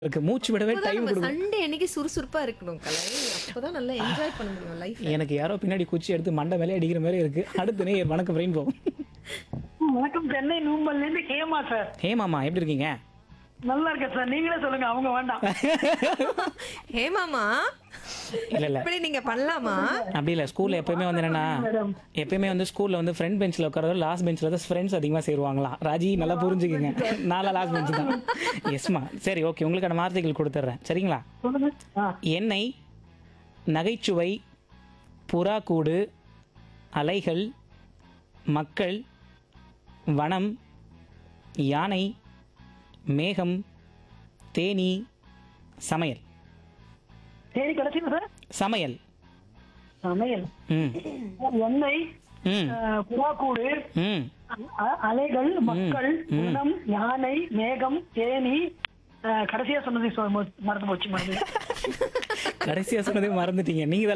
இருக்கு மூச்சு விடவே அப்பதான் டைம் நம்ம கொடுக்கும் சண்டே அன்னைக்கு சுறுசுறுப்பா இருக்கணும் கலை அப்பதான் நல்லா என்ஜாய் பண்ண முடியும் லைஃப் எனக்கு யாரோ பின்னாடி குச்சி எடுத்து மண்டை மேலே அடிக்கிற மாதிரி இருக்கு அடுத்து நேயர் வணக்கம் பிரெயின் போகும் வணக்கம் சென்னை நூம்பல்ல இருந்து கேமா சார் ஹே மாமா எப்படி இருக்கீங்க நல்லா இருக்கேன் சார் நீங்களே சொல்லுங்க அவங்க வேண்டாம் ஹே மாமா இல்ல இல்ல இப்படி நீங்க பண்ணலாமா அப்படி இல்ல ஸ்கூல்ல எப்பயுமே வந்து என்னன்னா எப்பயுமே வந்து ஸ்கூல்ல வந்து ஃப்ரண்ட் பெஞ்ச்ல உட்காரதோ லாஸ்ட் பெஞ்ச்ல தான் ஃப்ரெண்ட்ஸ் அதிகமா சேருவாங்களாம் ராஜி நல்லா புரிஞ்சுக்கங்க நாளா லாஸ்ட் பெஞ்ச் தான் எஸ்மா சரி ஓகே உங்களுக்கான வார்த்தைகள் கொடுத்துட்றேன் சரிங்களா சொல்லுங்க ஆ, எண்ணெய் நகைச்சுவை புறாக்கூடு அலைகள் மக்கள் வனம் யானை மேகம் தேனி சமையல் சரி கடைசியில் சார் சமையல் சமையல் ம் எண்ணெய் ம் ஆ, புறாக்கூடு ம் அ- அலைகள் மக்கள் குணம் யானை மேகம் தேனி ஆ, கடைசியா சொன்னது சொ- மறந்து போச்சு மறந்து கடைசியா சொன்னதே மறந்துட்டீங்க நீங்க தான்